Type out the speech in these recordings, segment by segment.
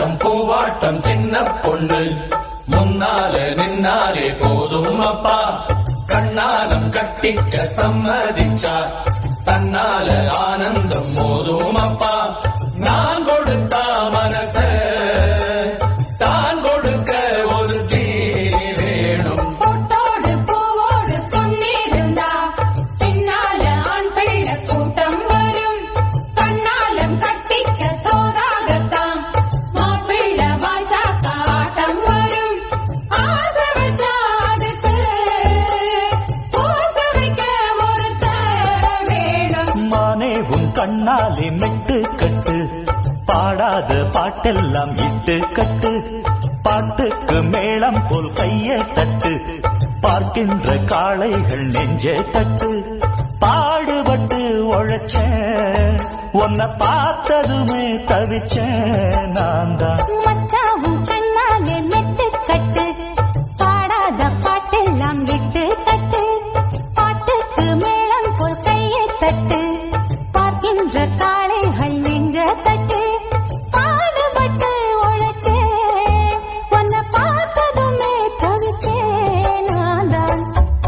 ஆட்டம் பூவாட்டம் சின்ன பொண்ணு முன்னால நின்னாலே போதும் அப்பா கண்ணாலம் கட்டிக்க சம்மதிச்சா தன்னால ஆனந்தம் போதும் அப்பா நான் கொடுத்த மனச தான் கொடுக்க ஒரு தீ வேணும் பொட்டோடு பூவோடு பொன்னிருந்தா பின்னால ஆண் பிள்ளை கூட்டம் வரும் கண்ணாலம் கட்டிக்க தோதாகத்தான் மாப்பிள்ளை வாஞ்சாக்க ஆட்டம் வரும் ஆசை வச்சா அதுக்கு பூச வைக்க ஒருத்த வேணும் மானே உன் கண்ணாலே மெட்டு கட்டு பாடாத பாட்டெல்லாம் இட்டு கட்டு பாட்டுக்கு மேளம் போல் கைய தட்டு பார்க்கின்ற காளைகள் நெஞ்ச தட்டு பாடுபட்டு உழைச்ச உன்னை பார்த்ததுமே தவிச்ச நான் தான் மச்சாவும் கண்ணாலே மெட்டு கட்டு பாடாத பாட்டெல்லாம் விட்டு கட்டு பாட்டுக்கு மேளம் போல் கையை தட்டு பார்க்கின்ற காளைகள் நெஞ்ச தட்டு பாடுபட்டு உழைச்சே உன்னை பார்த்ததுமே தவிச்சே நான் தான்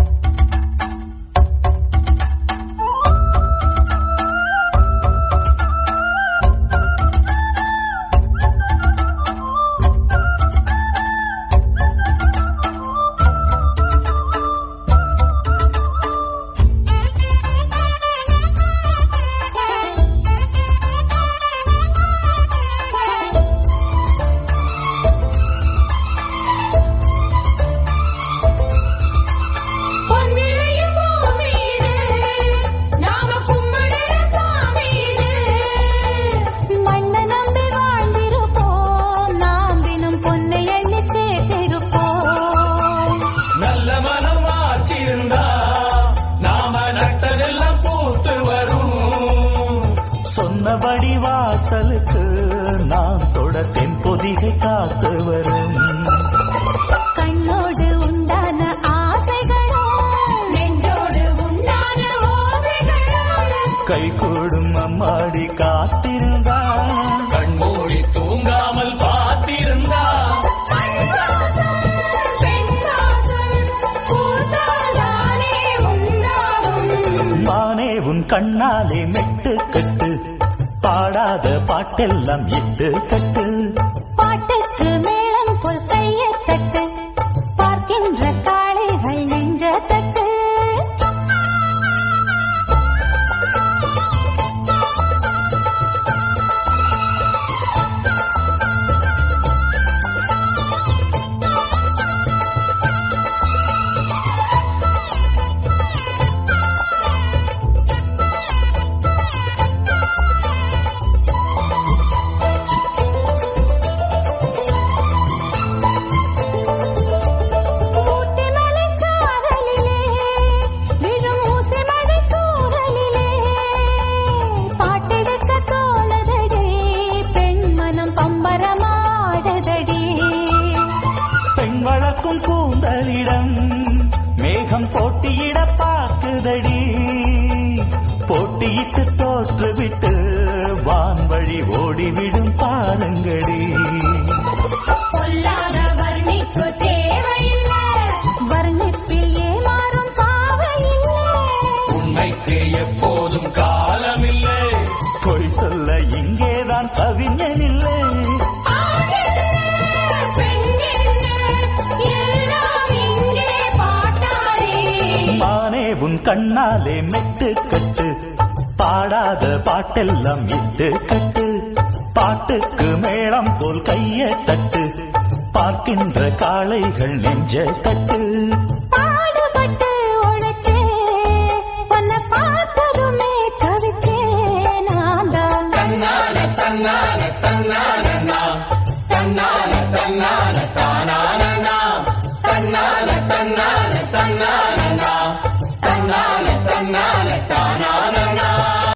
பொன் விளையும் பூமி இது, நாம கும்பிடுற சாமி இது. மண்ணை நம்பி வாழ்ந்திருப்போம், நாம் தினம் பொன்னை எண்ணிச் சேர்த்திருப்போம். நல்ல மனம் ஆச்சிருந்தா நாம நட்டதெல்லாம் பூத்து வரும் சொன்னபடி வாசலுக்கு நான் தொட தென்பொதிகை காத்து வரும் கண்ணோடு உண்டான ஆசைகளும், நெஞ்சோடு உண்டான ஓசைகளும். கை கூடும் அம்மாடி காத்திருந்தா கண்மூடி தூங்காமல் பார்த்திருந்தா கண்வாசம், பெண்வாசம், பூத்தால்தானே உண்டாகும். மானே உன் கண்ணாலே மெட்டு கட்டு பாடாத பாட்டெல்லாம் இட்டு கட்டு பாட்டுக்கு மேளம் போல் கையை தட்டு பார்க்கின்ற காளைகள் நெஞ்ச தட்டு ஊட்டி மலைச்சாரலிலே விழும் ஊசி மழைத் தூறலிலே பாட்டெடுக்க தோணுதடி பெண் மனம் பம்பரமாடுதடி பெண் வளர்க்கும் கூந்தலிடம் மேகம் போட்டியிட பார்க்குதடி போட்டியிட்டு தோற்றுவிட்டு வான்வழி ஓடிவிடும் பாருங்கடி பொல்லாத வர்ணிக்கு தேவையில்லை வர்ணிப்பில் ஏமாறும் பாவையில்லை உண்மைக்கு எப்போதும் காலமில்லை பொய் சொல்ல இங்கேதான் கவிஞனில்லை மானே உன் கண்ணாலே மெட்டு கட்டு பாடாத பாட்டெல்லாம் இட்டு கட்டு பாட்டுக்கு மேளம் போல் கைய தட்டு பார்க்கின்ற காளைகள் நெஞ்ச தட்டு பாடுபட்டு உழைச்சே உன்னை பார்த்ததுமே தவிச்சே நான் தான் தன்னால தன்னால தன்னால